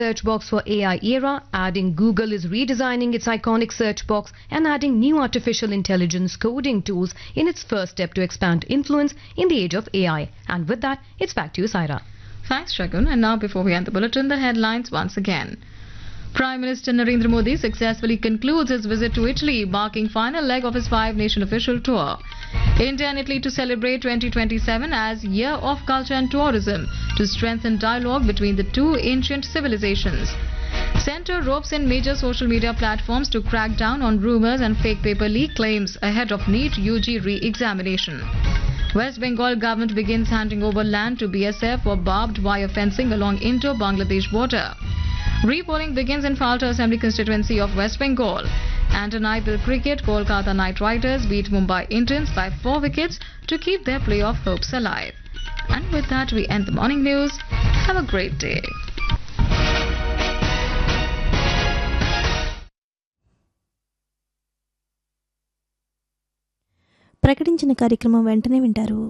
search box for AI era, adding Google is redesigning its iconic search box and adding new artificial intelligence coding tools in its first step to expand influence in the age of AI. And with that, it's back to you, Saira. Thanks, Shagun. And now, before we end the bulletin, the headlines once again. Prime Minister Narendra Modi successfully concludes his visit to Italy, marking final leg of his five-nation official tour. India and Italy to celebrate 2027 as Year of Culture and Tourism to strengthen dialogue between the two ancient civilizations. Centre ropes in major social media platforms to crack down on rumors and fake paper leak claims ahead of NEET UG re-examination. West Bengal government begins handing over land to BSF for barbed wire fencing along Indo-Bangladesh border. Repolling begins in Falta Assembly constituency of West Bengal. And in IPL cricket, Kolkata Knight Riders beat Mumbai Indians by four wickets to keep their playoff hopes alive. And with that, we end the morning news. Have a great day. ప్రకటించిన కార్యక్రమం వెంటనే వింటారు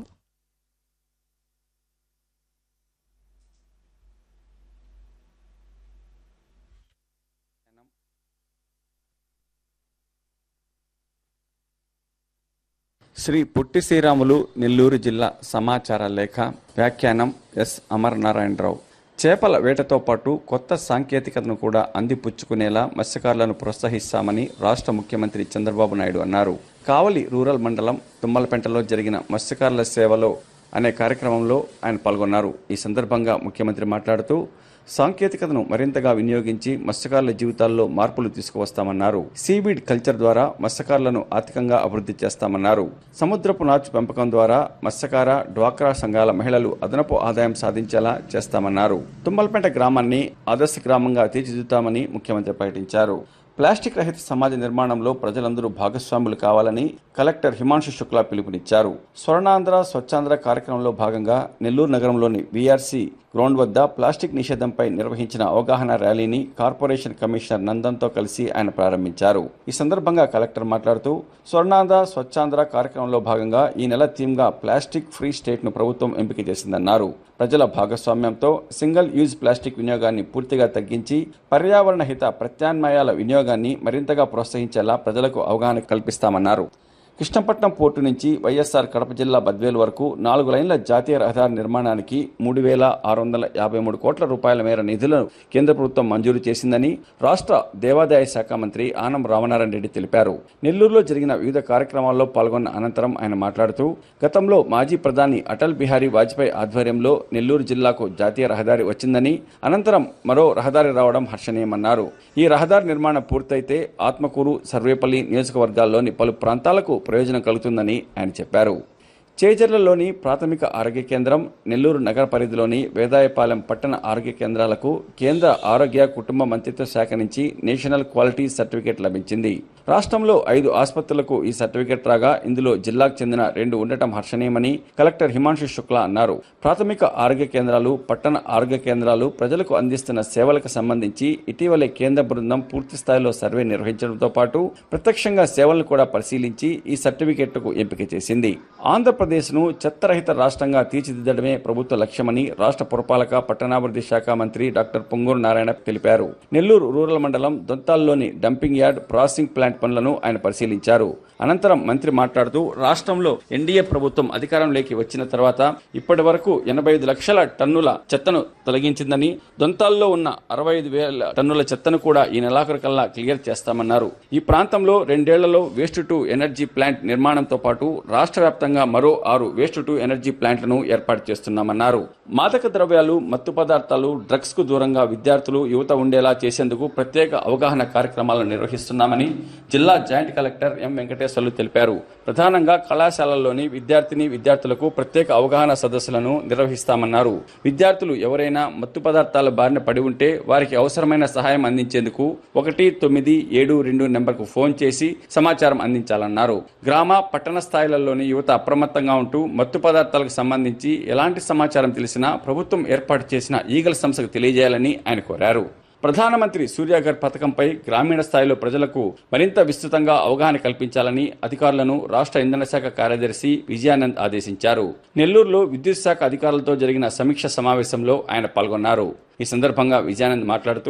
శ్రీ పుట్టి శ్రీరాములు నెల్లూరు జిల్లా సమాచార లేఖ వ్యాఖ్యానం yes అమరనారాయణరావు చేపల వేటతో పాటు కొత్త సాంకేతికతను కూడా అందిపుచ్చుకునేలా మత్స్యకారులను ప్రోత్సహిస్తామని రాష్ట్ర ముఖ్యమంత్రి చంద్రబాబు నాయుడు అన్నారు కావలి రూరల్ మండలం తుమ్మలపెంటలో జరిగిన మత్స్యకారుల సేవలో అనే కార్యక్రమంలో ఆయన పాల్గొన్నారు ఈ సందర్భంగా ముఖ్యమంత్రి మాట్లాడుతూ సాంకేతికతను మరింతగా వినియోగించి మత్స్యకారుల జీవితాల్లో మార్పులు తీసుకువస్తామన్నారు సీవీడ్ కల్చర్ ద్వారా మత్స్యకారులను ఆర్థికంగా అభివృద్ధి చేస్తామన్నారు సముద్రపు నాచు పెంపకం ద్వారా మత్స్యకార డ్వాక్రా సంఘాల మహిళలు అదనపు ఆదాయం సాధించేలా చేస్తామన్నారు తుమ్మలపేట గ్రామాన్ని ఆదర్శ గ్రామంగా తీర్చిదిద్దుతామని ముఖ్యమంత్రి ప్రకటించారు ప్లాస్టిక్ రహిత సమాజ నిర్మాణంలో ప్రజలందరూ భాగస్వాములు కావాలని కలెక్టర్ హిమాంశు శుక్లా పిలుపునిచ్చారు స్వర్ణాంధ్ర స్వచ్ఛాంధ్ర కార్యక్రమంలో భాగంగా నెల్లూరు నగరంలోని వీఆర్సీ గ్రౌండ్ వద్ద ప్లాస్టిక్ నిషేధంపై నిర్వహించిన అవగాహన ర్యాలీని కార్పొరేషన్ కమిషనర్ నందన్తో కలిసి ఆయన ప్రారంభించారు ఈ సందర్భంగా కలెక్టర్ మాట్లాడుతూ స్వర్ణాంధ్ర స్వచ్ఛాంధ్ర కార్యక్రమంలో భాగంగా ఈ నెల థీమ్గా ప్లాస్టిక్ ఫ్రీ స్టేట్ను ప్రభుత్వం ఎంపిక చేసిందన్నారు ప్రజల భాగస్వామ్యంతో సింగిల్ యూజ్ ప్లాస్టిక్ వినియోగాన్ని పూర్తిగా తగ్గించి పర్యావరణ హిత ప్రత్యామ్నాయాల వినియోగాన్ని మరింతగా ప్రోత్సహించేలా ప్రజలకు అవగాహన కల్పిస్తామన్నారు కృష్ణపట్నం పోర్టు నుంచి వైఎస్ఆర్ కడప జిల్లా బద్వేలు వరకు నాలుగు లైన్ల జాతీయ రహదారి నిర్మాణానికి మూడు వేల ఆరు వందల యాభై మూడు కోట్ల రూపాయల మేర నిధులను కేంద్ర ప్రభుత్వం మంజూరు చేసిందని రాష్ట్ర దేవాదాయ శాఖ మంత్రి ఆనం రామనారాయణ రెడ్డి తెలిపారు నెల్లూరులో జరిగిన వివిధ కార్యక్రమాల్లో పాల్గొన్న అనంతరం ఆయన మాట్లాడుతూ గతంలో మాజీ ప్రధాని అటల్ బిహారీ వాజ్పేయి ఆధ్వర్యంలో నెల్లూరు జిల్లాకు జాతీయ రహదారి వచ్చిందని అనంతరం మరో రహదారి రావడం హర్షణీయమన్నారు ఈ రహదారి నిర్మాణం పూర్తయితే ఆత్మకూరు సర్వేపల్లి నియోజకవర్గాల్లోని పలు ప్రాంతాలకు ప్రయోజనం కలుగుతుందని ఆయన చెప్పారు చేజర్లలోని ప్రాథమిక ఆరోగ్య కేంద్రం నెల్లూరు నగర పరిధిలోని వేదాయపాలెం పట్టణ ఆరోగ్య కేంద్రాలకు కేంద్ర ఆరోగ్య కుటుంబ మంత్రిత్వ శాఖ నుంచి నేషనల్ క్వాలిటీ సర్టిఫికేట్ లభించింది రాష్ట్రంలో ఐదు ఆసుపత్రులకు ఈ సర్టిఫికేట్ రాగా ఇందులో జిల్లాకు చెందిన రెండు ఉండటం హర్షణీయమని కలెక్టర్ హిమాంశు శుక్లా అన్నారు ప్రాథమిక ఆరోగ్య కేంద్రాలు పట్టణ ఆరోగ్య కేంద్రాలు ప్రజలకు అందిస్తున్న సేవలకు సంబంధించి ఇటీవలే కేంద్ర బృందం పూర్తి స్థాయిలో సర్వే నిర్వహించడంతో పాటు ప్రత్యక్షంగా సేవలను కూడా పరిశీలించి ఈ సర్టిఫికేట్కు ఎంపిక చేసింది ఆంధ్రప్రదేశ్ను చెత్తరహిత రాష్ట్రంగా తీర్చిదిద్దడమే ప్రభుత్వ లక్ష్యమని రాష్ట్ర పురపాలక పట్టణాభివృద్ధి శాఖ మంత్రి డాక్టర్ పొంగూరు నారాయణ తెలిపారు నెల్లూరు రూరల్ మండలం దొంతాల్లోని డంపింగ్ యార్డ్ ప్రాసెసింగ్ ప్లాంట్ పనులను ఆయన పరిశీలించారు అనంతరం మంత్రి మాట్లాడుతూ రాష్ట్రంలో ఎన్డీఏ ప్రభుత్వం అధికారంలోకి వచ్చిన తర్వాత ఇప్పటి వరకు ఎనభై ఐదు లక్షల టన్నుల చెత్తను తొలగించిందని దొంతాల్లో ఉన్న అరవై ఐదు వేల టన్నుల చెత్తను కూడా ఈ నెలాఖరు కల్లా క్లియర్ చేస్తామన్నారు ఈ ప్రాంతంలో రెండేళ్లలో వేస్ట్ టు ఎనర్జీ ప్లాంట్ నిర్మాణంతో పాటు రాష్ట్ర వ్యాప్తంగా మరో ఆరు వేస్ట్ టు ఎనర్జీ ప్లాంట్లను ఏర్పాటు చేస్తున్నామన్నారు మాదక ద్రవ్యాలు మత్తు పదార్థాలు డ్రగ్స్ కు దూరంగా విద్యార్థులు యువత ఉండేలా చేసేందుకు ప్రత్యేక అవగాహన కార్యక్రమాలను నిర్వహిస్తున్నామని జిల్లా జాయింట్ కలెక్టర్ ఎం వెంకటేశ్వర్లు తెలిపారు ప్రధానంగా కళాశాలల్లోని విద్యార్థిని విద్యార్థులకు ప్రత్యేక అవగాహన సదస్సులను నిర్వహిస్తామన్నారు విద్యార్థులు ఎవరైనా మత్తు పదార్థాల బారిన పడి ఉంటే వారికి అవసరమైన సహాయం అందించేందుకు ఒకటి తొమ్మిది ఏడు రెండు నెంబర్కు ఫోన్ చేసి సమాచారం అందించాలన్నారు గ్రామ పట్టణ స్థాయిలలోని యువత అప్రమత్తంగా ఉంటూ మత్తు పదార్థాలకు సంబంధించి ఎలాంటి సమాచారం తెలిసినా ప్రభుత్వం ఏర్పాటు చేసిన ఈగల్ సంస్థకు తెలియజేయాలని ఆయన కోరారు ప్రధానమంత్రి సూర్యాగర్ పథకంపై గ్రామీణ స్థాయిలో ప్రజలకు మరింత విస్తృతంగా అవగాహన కల్పించాలని అధికారులను రాష్ట్ర ఇంధన శాఖ కార్యదర్శి విజయానంద్ ఆదేశించారు నెల్లూరులో విద్యుత్ శాఖ అధికారులతో జరిగిన సమీక్ష సమావేశంలో ఆయన పాల్గొన్నారు ఈ సందర్భంగా విజయానంద్ మాట్లాడుతూ